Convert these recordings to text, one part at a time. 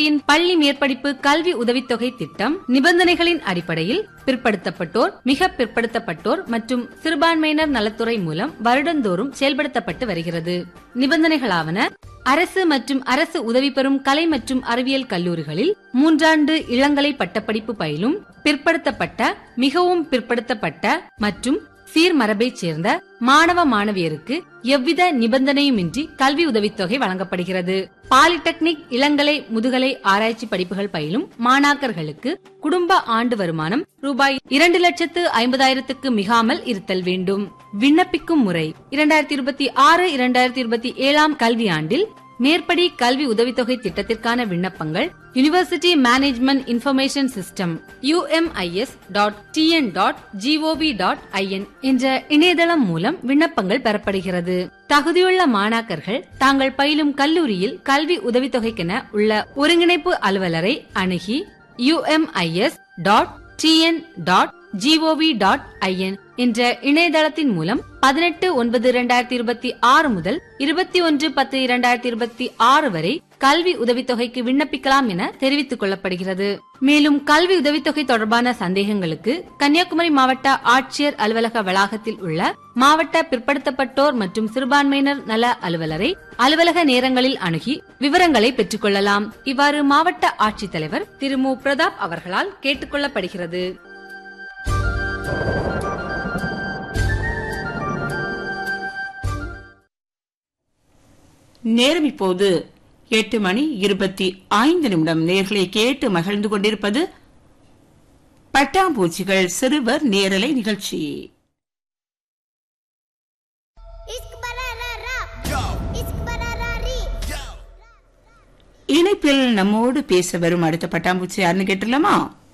கல்லூரியின் பள்ளி மேற்படிப்பு கல்வி உதவித்தொகை திட்டம் நிபந்தனைகளின் அடிப்படையில் பிற்படுத்தப்பட்டோர் மிக பிற்படுத்தப்பட்டோர் மற்றும் சிறுபான்மையினர் நலத்துறை மூலம் வருடந்தோறும் செயல்படுத்தப்பட்டு வருகிறது நிபந்தனைகளாவன அரசு மற்றும் அரசு உதவி பெறும் கலை மற்றும் அறிவியல் கல்லூரிகளில் மூன்றாண்டு இளங்கலை பட்டப்படிப்பு பயிலும் பிற்படுத்தப்பட்ட மிகவும் பிற்படுத்தப்பட்ட மற்றும் சீர்மரபைச் சேர்ந்த மாணவ மாணவியருக்கு எவ்வித நிபந்தனையுமின்றி கல்வி உதவித்தொகை வழங்கப்படுகிறது பாலிடெக்னிக் இளங்கலை முதுகலை ஆராய்ச்சி படிப்புகள் பயிலும் மாணாக்கர்களுக்கு குடும்ப ஆண்டு வருமானம் ரூபாய் இரண்டு லட்சத்து ஐம்பதாயிரத்துக்கு மிகாமல் இருத்தல் வேண்டும் விண்ணப்பிக்கும் முறை இரண்டாயிரத்தி இருபத்தி ஆறு இரண்டாயிரத்தி இருபத்தி ஏழாம் கல்வியாண்டில் மேற்படி கல்வி உதவித்தொகை திட்டத்திற்கான விண்ணப்பங்கள் university management information system UMIS dot TN dot GOV dot IN என்ற இணையதளம் மூலம் விண்ணப்பங்கள் பெறப்படுகிறது தகுதியுள்ள மாணாக்கர்கள் தாங்கள் பயிலும் கல்லூரியில் கல்வி உதவித்தொகைக்கென உள்ள ஒருங்கிணைப்பு அலுவலரை அணுகி UMIS dot TN dot GOV dot IN என்ற இணையதளத்தின் மூலம் பதினெட்டு ஒன்பது இரண்டாயிரத்தி இருபத்தி ஆறு முதல் இருபத்தி ஒன்று பத்து இரண்டாயிரத்தி இருபத்தி ஆறு வரை கல்வி உதவித்தொகைக்கு விண்ணப்பிக்கலாம் என தெரிவித்துக் கொள்ளப்படுகிறது மேலும் கல்வி உதவித்தொகை தொடர்பான சந்தேகங்களுக்கு கன்னியாகுமரி மாவட்ட ஆட்சியர் அலுவலக வளாகத்தில் உள்ள மாவட்ட பிற்படுத்தப்பட்டோர் மற்றும் சிறுபான்மையினர் நல அலுவலரை அலுவலக நேரங்களில் அணுகி விவரங்களை பெற்றுக் கொள்ளலாம் இவ்வாறு மாவட்ட ஆட்சித்தலைவர் திரு மு பிரதாப் அவர்களால் கேட்டுக் கொள்ளப்படுகிறது நேரம் இப்போது எட்டு மணி இருபத்தி ஐந்து நிமிடம் நேர்களை கேட்டு மகிழ்ந்து கொண்டிருப்பது பட்டாம்பூச்சிகள் சிறுவர் நேரலை நிகழ்ச்சி इश्क बरा रा रा इश्क बरा रा री இணைப்பில் நம்மோடு பேச வரும் அடுத்த பட்டாம்பூச்சி யாருன்னு கேட்டுலாமா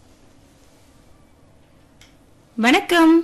வணக்கம்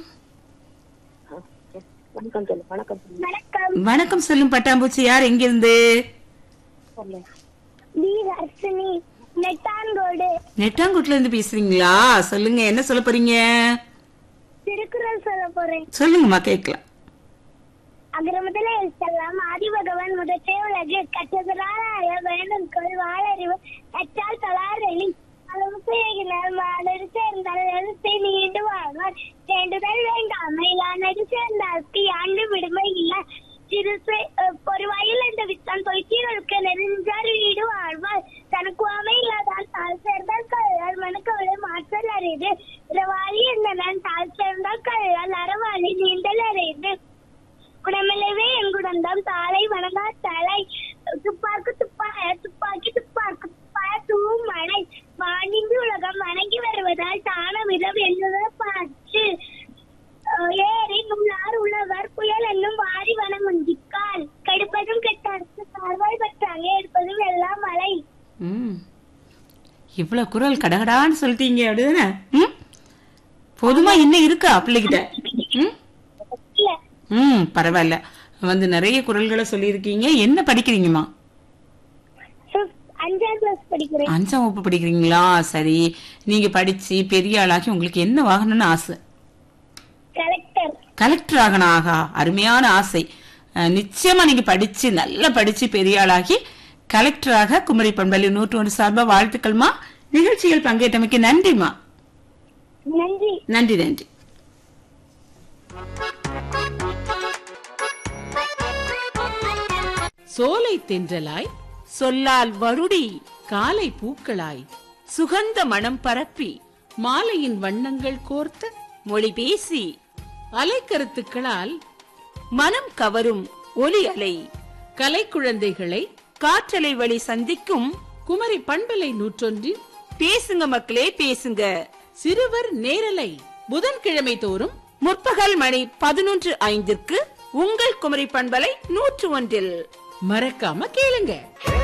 வணக்கம் சொல்லு வணக்கம் சொல்லு வணக்கம் வணக்கம் சொல்லும் பட்டாம்பூச்சி யார் எங்கிருந்து சொல்லு டி ஹர்ஷினி நெட்டான்கோடு நெட்டாங்குட்ல இருந்து பேசுறீங்களா சொல்லுங்க என்ன சொல்ல போறீங்க திருக்குறள் சொல்ல போறேன் சொல்லுங்கம்மா கேட்கலாம் அகர முதல எழுத்தெல்லாம் ஆதி பகவான் முதற்றே உலகு கற்றதராய வேண்டும் கொள் வாழறிவு அச்சால் தலாரெளி அளவுசேகினால் மாடரு சேர்ந்தால் எழுத்தை நீண்டு வாழ்வார் வேண்டுதல் வேண்டாம் மயிலானது சேர்ந்தார்க்கு ஆண்டு விடுமை இல்ல சிறு பொறுவாயில் இந்த வித்தான் தொய்த்தீர்களுக்கு நெருஞ்சார் வீடு வாழ்வார் தனக்கு அமை இல்லாதால் தாழ் சேர்ந்தால் கல்லால் மனுக்கவளை மாற்றல் அறிது இரவாளி இருந்தனன் தாழ் சேர்ந்தால் கல்லால் அறவாளி நீண்டல் அறிது குடமிலவே எங்குடந்தம் தாளை வணங்கா தலை துப்பாக்கு துப்பாய துப்பாக்கி துப்பாக்கு துப்பாய தூவும் மழை வானிந்து உலகம் வணங்கி வருவதால் தானம் இரவு என்னுத பாச்சு ஏறி முன்னார் உள்ளவர் புயல் என்னும் வாரி வனமுந்திக்கால் கெடுப்பதும் கெட்டார்க்கு சார்வாய் பற்றாங்க எடுப்பதும் எல்லாம் மழை ம் இவ்வளவு குரல் கடகடான்னு சொல்லிட்டீங்க அப்படிதானே ம் போதுமா இன்னும் இருக்கா பிள்ளைகிட்ட ம் இல்ல ம் பரவாயில்ல வந்து நிறைய குரல்களை சொல்லியிருக்கீங்க என்ன படிக்கிறீங்கம்மா fifth, அஞ்சாம் கிளாஸ் படிக்கிறேன் அஞ்சாம் வகுப்பு படிக்கிறீங்களா சரி நீங்க படிச்சு பெரிய ஆளாகி உங்களுக்கு என்ன வாகனம்னு ஆசை கலெக்டர் கலெக்டர் ஆகணும் ஆகா அருமையான ஆசை அஹ், நிச்சயமா நீங்க படிச்சு நல்லா படிச்சு பெரிய ஆளாகி கலெக்டராக குமரி பண்பள்ளி நூற்று ஒன்று சார்பா வாழ்த்துக்கள்மா நிகழ்ச்சியில் பங்கேற்றமைக்கு நன்றிமா நன்றி நன்றி நன்றி சோலை தென்றலாய் சொல்லால் வருடி காலை பூக்களாய் சுகந்த மனம் பரப்பி மாலையின் வண்ணங்கள் கோர்த்த மொழி பேசி அலைக்கருத்துக்களால் மனம் கவரும் ஒலி அலை கலைக்குழந்தைகளை காற்றலை வழி சந்திக்கும் குமரி பண்பலை நூற்றொன்றில் பேசுங்க மக்களே பேசுங்க சிறுவர் நேரலை புதன்கிழமை தோறும் முற்பகல் மணி பதினொன்று ஐந்திற்கு உங்கள் குமரி பண்பலை நூற்று ஒன்றில் மறக்காம கேளுங்க